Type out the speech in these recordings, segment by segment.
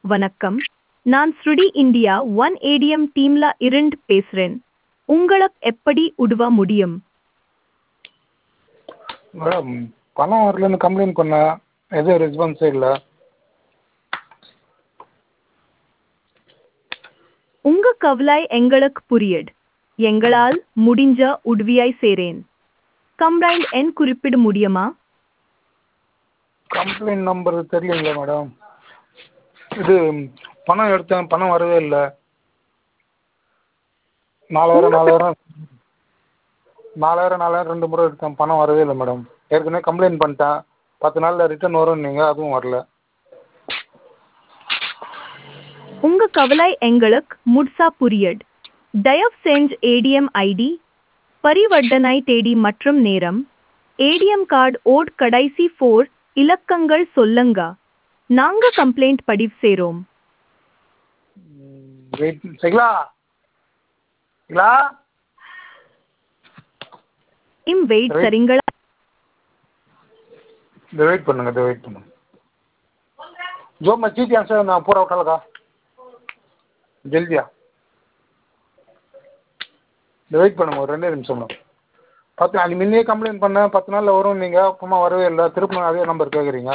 வணக்கம் நான் ஸ்ருடி இந்தியா ஒன் ஏடிஎம் டீம்ல இருந்து பேசுறேன் உங்களுக்கு எப்படி உதவ முடியும் மேடம் பணம் வரலன்னு கம்ப்ளைண்ட் பண்ணேன் எதுவும் ரெஸ்பான்ஸே இல்லை உங்க கவலை எங்களுக்கு புரியுது எங்களால் முடிஞ்ச உதவியாய் சேரேன் கம்ப்ளைண்ட் எண் குறிப்பிட முடியுமா கம்ப்ளைண்ட் நம்பர் தெரியலைங்களா மேடம் இது பணம் எடுத்தேன் பணம் வரவே இல்லை நாலாயிரம் நாலாயிரம் நாலாயிரம் நாலாயிரம் ரெண்டு முறை எடுத்தேன் பணம் வரவே இல்லை மேடம் ஏற்கனவே கம்ப்ளைண்ட் பண்ணிட்டேன் பத்து நாளில் ரிட்டர்ன் வரும்னீங்க அதுவும் வரல உங்க கவலை எங்களுக்கு முழுசா புரியுது தயவு செஞ்சு ஏடிஎம் ஐடி பரிவர்த்தனை தேதி மற்றும் நேரம் ஏடிஎம் கார்டு ஓட் கடைசி ஃபோர் இலக்கங்கள் சொல்லுங்க நாங்க கம்ப்ளைண்ட் பதிவு செய்றோம் வெயிட் சரிங்களா சரிங்களா இம் வெயிட் Right. சரிங்களா இந்த வெயிட் பண்ணுங்க இந்த வெயிட் பண்ணுங்க जो मैं चीज यहाँ से ना पूरा उठा लगा जल्दिया இந்த வெயிட் பண்ணுங்க ஒரு ரெண்டே நிமிஷம் மேடம் பத்து அன்றைக்கி முன்னே கம்ப்ளைண்ட் பண்ணேன் பத்து நாளில் வரும் நீங்கள் அப்புறமா வரவே இல்லை திரும்ப அதே நம்பர் கேட்குறீங்க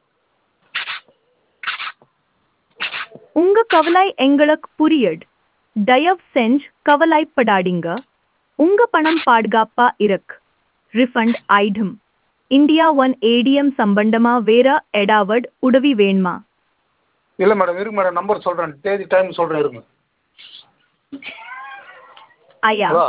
உங்க கவலை எங்களுக்கு புரியுது தயவு செஞ்சு கவலைப்படாதீங்க உங்க பணம் பாதுகாப்பா இருக்கு ரிஃபண்ட் ஆயிடும் இந்தியா ஒன் ஏடிஎம் சம்பந்தமா வேற எடாவட் உதவி வேணுமா இல்லை மேடம் இருக்கு மேடம் நம்பர் சொல்கிறேன் தேதி டைம் சொல்கிறேன் இருங்க ஐயா ஹலோ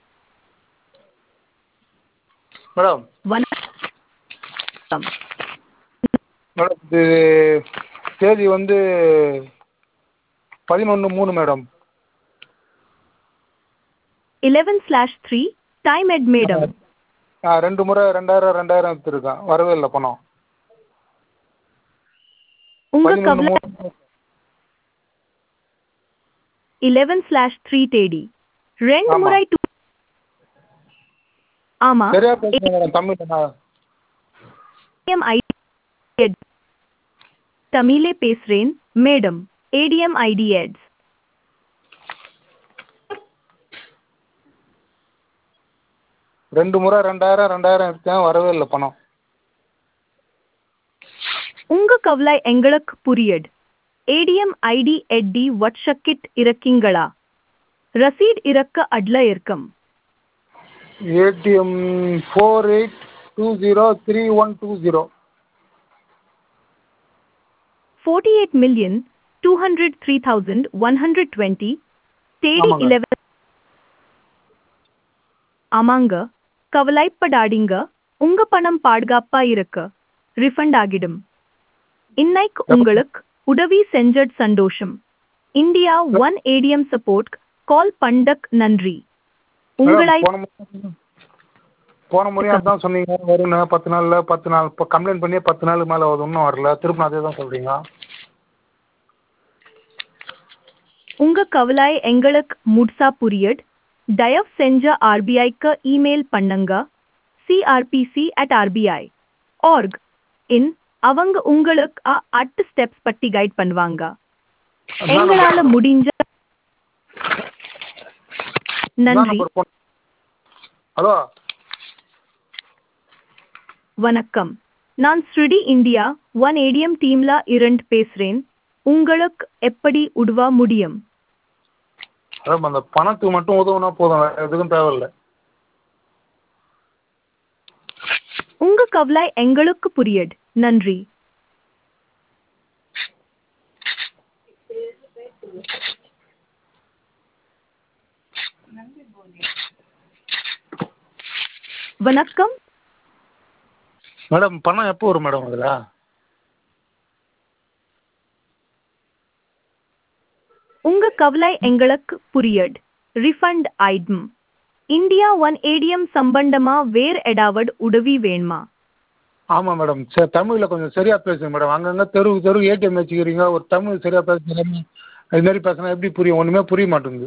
மேடம் வணக்கம் மேடம் இது தேதி வந்து பதினொன்று மூணு madam eleven slash three time eight madam ஆ ரெண்டு முறை ரெண்டாயிரம் ரெண்டாயிரம் எடுத்துருக்கேன் வரவே இல்லை பணம் உங்க பதினொன்று கவலை மூணு இலெவன் ஸ்லாஷ் த்ரீ தேதி ரெண்டு ஆமா. முறை டூ ஆமா சரியா பேசுங்க மேடம் தமிழ் நான் ஏடிஎம் ஐடி தமிழே பேசுறேன் மேடம் ஏடிஎம் ஐடி எட்ஸ் ரெண்டு முறை ரெண்டாயிரம் ரெண்டாயிரம் எடுத்தேன் வரவே இல்லை பணம் உங்க கவலை எங்களுக்கு புரியுது ஏடிஎம் ஐடி எட்டி வாட்ஸ்அப்பிட் இருக்கீங்களா ரசீட் இறக்க அட்ல இருக்கும் ATM four eight two zero three one two zero forty eight million two hundred three thousand one hundred twenty தேதி ஆமாங்க. இலவன் ஆமாங்க கவலைப்படாதீங்க உங்க பணம் பாதுகாப்பா இருக்கு ரிஃபண்ட் ஆகிடும் இன்னைக்கு உங்களுக்கு உதவி செஞ்சட் சந்தோஷம் India One ATM support call பண்டக் நன்றி உங்களை போன முறை போன முறையும் அதான் சொன்னீங்க வரும்னு பத்து நாளில் பத்து நாள் இப்போ கம்ப்ளைண்ட் பண்ணி பத்து நாள் மேலே ஆகுது இன்னும் வரல திரும்ப அதே தான் சொல்கிறீங்க உங்க கவலை எங்களுக்கு முழுசா புரியுது தயவு செஞ்ச ஆர்பிஐக்கு இமெயில் பண்ணுங்க CRPC at RBI org in அவங்க உங்களுக்கு அ- அட்டு ஸ்டெப்ஸ் பத்தி கைட் பண்ணுவாங்க எங்களால முடிஞ்ச நன்றி நம்பர் போன் ஹலோ வணக்கம் நான் ஸ்ருடி இந்தியா ஒன் ஏடிஎம் டீம்ல இருந்து பேசுறேன் உங்களுக்கு எப்படி உதவ முடியும் அதான் அந்த பணத்துக்கு மட்டும் உதவுனா போதும் வேற எதுக்கும் தேவையில்லை உங்க கவலை எங்களுக்கு புரியுது நன்றி வணக்கம் மேடம் பணம் எப்போ வரும் மேடம் அதில் உங்க கவலை எங்களுக்கு புரியுது ரிஃபண்ட் ஆயிடும் இந்தியா ஒன் ஏடிஎம் சம்பந்தமா வேற எடாவட் உதவி வேணுமா ஆமாம் மேடம் சரி தமிழில் கொஞ்சம் சரியாக பேசுங்க மேடம் அங்கங்கே தெருவுக்கு தெரு ஏடிஎம் வச்சுக்கிறீங்க ஒரு தமிழ் சரியாக பேசுகிறீங்க இது மாதிரி பேசினா எப்படி புரியும் ஒன்றுமே புரிய மாட்டேங்குது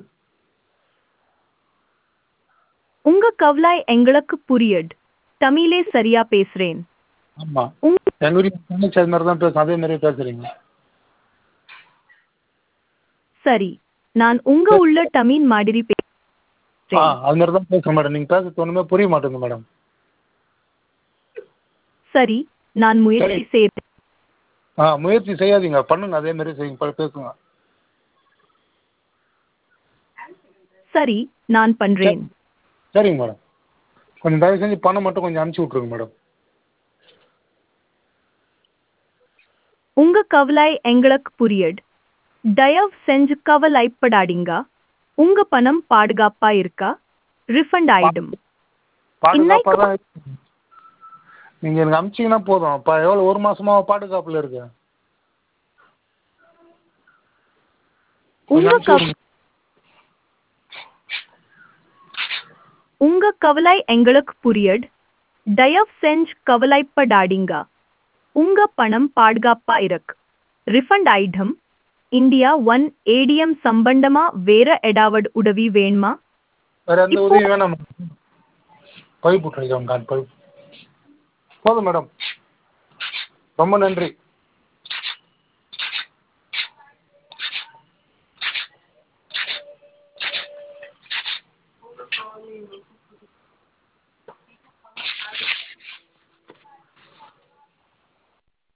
உங்க கவலை எங்களுக்கு புரியுது தமிழே சரியா பேசுறேன் ஆமாம் உங்க எங்கள் வீட்டில் தங்கச்சி அது மாதிரி தான் பேசும் அதே மாதிரி பேசுகிறீங்க சரி நான் உங்க உள்ள டமீன் மாதிரி ஆ பேசுறேன் அது மாதிரி தான் பேசுகிறேன் மேடம் நீங்கள் பேசுறது ஒன்றுமே புரிய மாட்டேங்குது மேடம் சரி நான் முயற்சி சரி. செய்றேன் ஆ முயற்சி செய்யாதீங்க பண்ணுங்க அதே மாதிரி செய்யுங்க ப- பேசுங்க சரி நான் பண்றேன் சரிங்க மேடம் கொஞ்சம் தயவு செஞ்சு பணம் மட்டும் கொஞ்சம் அனுப்பிச்சி விட்ருங்க மேடம் உங்க கவலை எங்களுக்கு புரியுது தயவு செஞ்சு கவலைப்படாதீங்க உங்க பணம் பாதுகாப்பா இருக்கா ரிஃபண்ட் ஆயிடும் பாதுகாப்பாக தான் இருக்கு. நீங்கள் எனக்கு அனுப்பிச்சிங்கன்னா போதும் இப்போ எவ்வளோ ஒரு மாசமா பாதுகாப்பில் இருக்கு உங்க கொஞ்சம் கவ அனுப்பிச்சி விடுங்க. உங்க கவலை எங்களுக்கு புரியுது தயவு செஞ்சு கவலைப்படாதீங்க உங்க பணம் பாதுகாப்பா இருக்கு ரிஃபண்ட் ஆயிடும் இந்தியா ஒன் ஏடிஎம் சம்பந்தமா வேற ஏதாவது உதவி வேணுமா வேற எந்த இப்போ- உதவியும் வேணாம் பைப் விட்டுருக்கேன் கார்டு பைப் போதும் மேடம் ரொம்ப நன்றி